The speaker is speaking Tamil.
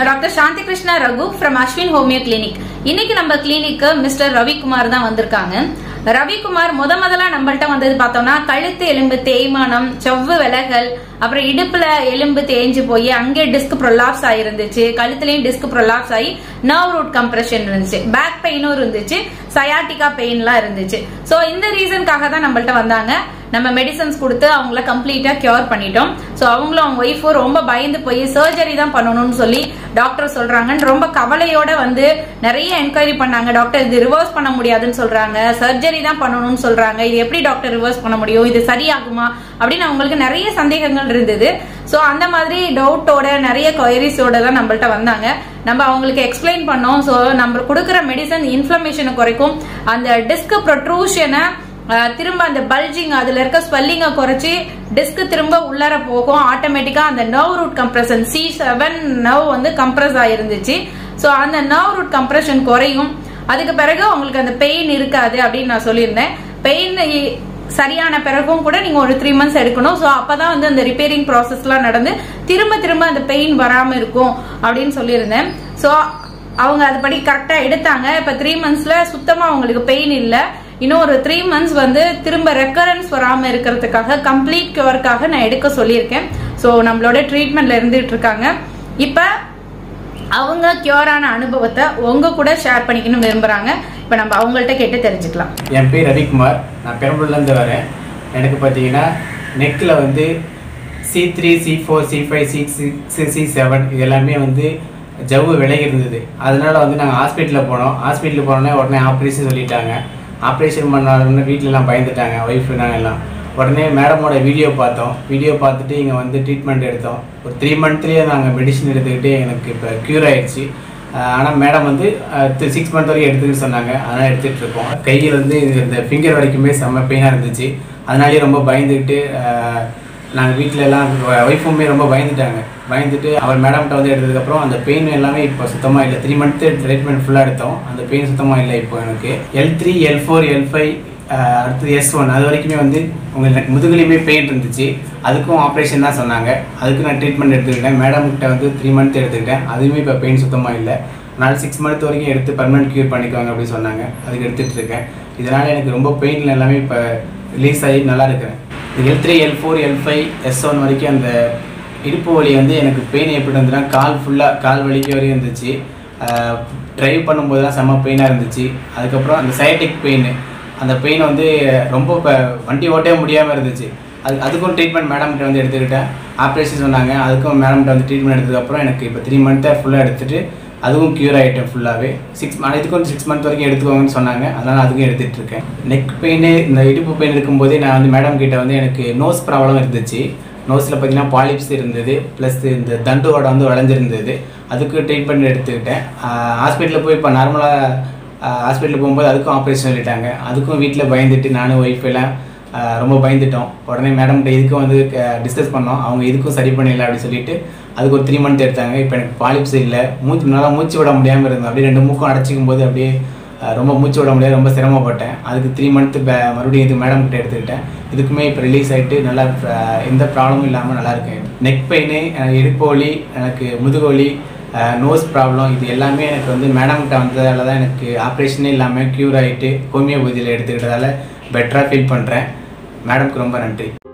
நான் doctor Shanthi Krishna Raghu from Ashwin homeo clinic இன்னைக்கு நம்ம கிளினிக்கு மிஸ்டர் ரவிக்குமார் தான் வந்திருக்காங்க ரவிக்குமார் முத முதல்ல நம்மள்ட்ட வந்தது பார்த்தோம்னா கழுத்து எலும்பு தேய்மானம் செவ்வு விலகல் அப்புறம் இடுப்புல எலும்பு தேஞ்சு போய் அங்கே டிஸ்க் ப்ரொலாப்ஸ் ஆயிருந்துச்சு கழுத்துலயும் டிஸ்க் ப்ரொலாப்ஸ் ஆகி நர்வ் ரூட் கம்ப்ரெஷன் இருந்துச்சு பேக் பெயினும் இருந்துச்சு சயாட்டிகா பெயின்லாம் இருந்துச்சு ஸோ இந்த ரீசனுக்காக தான் நம்மள்ட்ட வந்தாங்க நம்ம மெடிசன்ஸ் கொடுத்து அவங்கள கம்ப்ளீட்டா கியூர் பண்ணிட்டோம் ஸோ அவங்களும் அவங்க ஒய்ஃபும் ரொம்ப பயந்து போய் சர்ஜரி தான் பண்ணணும்னு சொல்லி டாக்டர் சொல்றாங்கன்னு ரொம்ப கவலையோட வந்து நிறைய என்கொயரி பண்ணாங்க டாக்டர் இது ரிவர்ஸ் பண்ண முடியாதுன்னு சொல்றாங்க சர்ஜரி தான் பண்ணணும்னு சொல்றாங்க இது எப்படி டாக்டர் ரிவர்ஸ் பண்ண முடியும் இது சரியாகுமா அப்படின்னு அவங்களுக்கு நிறைய சந்தேகங்கள் இருந்தது ஸோ அந்த மாதிரி டவுட்டோட நிறைய கொயரிஸோட தான் நம்மள்ட்ட வந்தாங்க நம்ம அவங்களுக்கு எக்ஸ்பிளைன் பண்ணோம் ஸோ நம்ம கொடுக்குற மெடிசன் இன்ஃப்ளமேஷனை குறைக்கும் அந்த டிஸ்க் ப்ரொட்ரூஷனை திரும்ப அந்த பல்ஜிங் அதுல இருக்க ஸ்வெல்லிங்கை குறைச்சி டிஸ்க் திரும்ப உள்ளர போகும் ஆட்டோமேட்டிக்கா அந்த nerve root compression C seven nerve வந்து கம்ப்ரஸ் ஆயிருந்துச்சு ஸோ அந்த நர்வ் ரூட் கம்ப்ரஷன் குறையும் அதுக்கு பிறகு உங்களுக்கு அந்த பெயின் இருக்காது அப்படின்னு நான் சொல்லியிருந்தேன் பெயின் சரியான பிறகும் கூட நீங்க ஒரு த்ரீ மந்த்ஸ் எடுக்கணும் ஸோ அப்பதான் வந்து அந்த ரிப்பேரிங் ப்ராசஸ்லாம் நடந்து திரும்ப திரும்ப அந்த பெயின் வராம இருக்கும் அப்படின்னு சொல்லியிருந்தேன் ஸோ அவங்க அதுபடி கரெக்டா எடுத்தாங்க இப்ப த்ரீ மந்த்ஸ்ல சுத்தமா அவங்களுக்கு பெயின் இல்லை இன்னும் ஒரு த்ரீ மந்த்ஸ் வந்து திரும்ப ரெக்கரன்ஸ் வராம இருக்கிறதுக்காக கம்ப்ளீட் கியூருக்காக நான் எடுக்க சொல்லியிருக்கேன் ஸோ நம்மளோட ட்ரீட்மெண்ட்ல இருந்துட்டு இருக்காங்க இப்ப அவங்க கியூரான அனுபவத்தை உங்க கூட ஷேர் பண்ணிக்கணும்னு விரும்புறாங்க இப்ப நம்ம அவங்கள்ட்ட கேட்டு தெரிஞ்சுக்கலாம் என் பேர் ரவிக்குமார் நான் பெரம்பலூர்லேருந்து வரேன் எனக்கு பார்த்தீங்கன்னா நெக்கில் வந்து C three C four C five C six C seven இது எல்லாமே வந்து ஜவ்வு விலகி இருந்தது அதனால வந்து நாங்கள் ஹாஸ்பிட்டலில் போனோம் ஹாஸ்பிட்டலுக்கு போனோடனே உடனே ஆப்ரேஷன் சொல்லிட்டாங்க ஆப்ரேஷன் பண்ணாலுன்னு வீட்டிலலாம் பயந்துட்டாங்க ஒய்ஃப் நாங்கள் எல்லாம் உடனே மேடமோட வீடியோ பார்த்தோம் வீடியோ பார்த்துட்டு இங்கே வந்து ட்ரீட்மெண்ட் எடுத்தோம் ஒரு த்ரீ மந்த்லேயே நாங்கள் மெடிசன் எடுத்துக்கிட்டு எனக்கு இப்போ க்யூர் ஆயிடுச்சு ஆனால் மேடம் வந்து சிக்ஸ் மந்த் வரைக்கும் எடுத்துக்கிட்டு சொன்னாங்க அதனால் எடுத்துகிட்டு இருக்கோம் கையில் வந்து இந்த ஃபிங்கர் வரைக்குமே செம்ம பெயினாக இருந்துச்சு அதனாலேயே ரொம்ப பயந்துக்கிட்டு நாங்கள் வீட்டில் எல்லாம் ஒய்ஃபுமே ரொம்ப பயந்துட்டாங்க பயந்துட்டு அவர் மேடம்கிட்ட வந்து எடுத்ததுக்கப்புறம் அந்த பெயின் எல்லாமே இப்போ சுத்தமாக இல்லை த்ரீ மந்த்து ட்ரீட்மெண்ட் ஃபுல்லாக எடுத்தோம் அந்த பெயின் சுத்தமாக இல்லை இப்போ எனக்கு L three L four L five அடுத்தது எஸ் ஒன் அது வரைக்குமே வந்து உங்களுக்கு எனக்கு முதுகுலையுமே பெயின் இருந்துச்சு அதுக்கும் ஆப்ரேஷன் தான் சொன்னாங்க அதுக்கு நான் ட்ரீட்மெண்ட் எடுத்துக்கிட்டேன் மேடம் கிட்ட வந்து த்ரீ மந்த் எடுத்துக்கிட்டேன் அதுவுமே இப்போ பெயின் சுத்தமாக இல்லை அதனால் சிக்ஸ் மந்த் வரைக்கும் எடுத்து பர்மனெண்ட் க்யூர் பண்ணிக்குவாங்க அப்படின்னு சொன்னாங்க அதுக்கு எடுத்துகிட்டு இருக்கேன் இதனால் எனக்கு ரொம்ப பெயினில் எல்லாமே இப்போ ரிலீஸ் ஆகி நல்லா இருக்கிறேன் L three L four L five S one வரைக்கும் அந்த இடுப்பு வலி வந்து எனக்கு பெயின் எப்படி இருந்ததுன்னா கால் ஃபுல்லாக கால் வலிக்கு வரையும் இருந்துச்சு ட்ரைவ் பண்ணும்போது தான் செம்ம பெயினாக இருந்துச்சு அதுக்கப்புறம் அந்த சைட்டிக் பெயின் அந்த பெயின் வந்து ரொம்ப இப்போ வண்டி ஓட்டவே முடியாமல் இருந்துச்சு அது அதுக்கும் ட்ரீட்மெண்ட் மேடம்கிட்ட வந்து எடுத்துக்கிட்டேன் ஆப்ரேஷன் சொன்னாங்க அதுக்கும் மேடம்கிட்ட வந்து ட்ரீட்மெண்ட் எடுத்ததுக்கப்புறம் எனக்கு இப்போ த்ரீ மந்த்தை ஃபுல்லாக எடுத்துகிட்டு அதுவும் க்யூர் ஆகிட்டேன் ஃபுல்லாகவே சிக்ஸ் இதுக்கும் சிக்ஸ் மந்த் வரைக்கும் எடுத்துக்கோங்கன்னு சொன்னாங்க அதனால் அதுக்கும் எடுத்துகிட்டு இருக்கேன் நெக் பெயின் இந்த இடுப்பு பெயின் இருக்கும்போதே நான் வந்து மேடம் கிட்ட வந்து எனக்கு நோஸ் ப்ராப்ளம் இருந்துச்சு நோஸில் பார்த்தீங்கன்னா பாலிப்ஸ் இருந்தது ப்ளஸ் இந்த தண்டுவோட வந்து வளைஞ்சிருந்தது அதுக்கு ட்ரீட்மெண்ட் எடுத்துக்கிட்டேன் ஹாஸ்பிட்டலில் போய் இப்போ நார்மலாக ஹாஸ்பிட்டலுக்கு போகும்போது அதுக்கும் ஆப்ரேஷன் சொல்லிட்டாங்க அதுக்கும் வீட்டில் பயந்துட்டு நானும் ஒய்ஃப் எல்லாம் ரொம்ப பயந்துட்டோம் உடனே மேடம்கிட்ட இதுக்கும் வந்து டிஸ்கஸ் பண்ணோம் அவங்க இதுக்கும் சரி பண்ணிடல அப்படின்னு சொல்லிட்டு அதுக்கு ஒரு த்ரீ மந்த் எடுத்தாங்க இப்போ எனக்கு பாலிப்ஸ் இல்லை மூச்சு நல்லா மூச்சு விட முடியாமல் இருந்தேன் அப்படியே ரெண்டு மூக்கும் அடைச்சிக்கும் போது அப்படியே ரொம்ப மூச்சு விட முடியாது ரொம்ப சிரமப்பட்டேன் அதுக்கு த்ரீ மந்த்து மறுபடியும் இது மேடம் கிட்ட எடுத்துக்கிட்டேன் இதுக்குமே இப்போ ரிலீஸ் ஆகிட்டு நல்லா எந்த ப்ராப்ளமும் இல்லாமல் நல்லா இருக்கேன் நெக் பெயின் இடுப்பு வலி எனக்கு முதுகு வலி நோஸ் ப்ராப்ளம் இது எல்லாமே எனக்கு வந்து மேடம் கிட்ட வந்ததால தான் எனக்கு ஆப்ரேஷனே இல்லாமல் க்யூர் ஆகிட்டு ஹோமியோபதியில் எடுத்துக்கிட்டதால பெட்டராக ஃபீல் பண்ணுறேன் மேடம்க்கு ரொம்ப நன்றி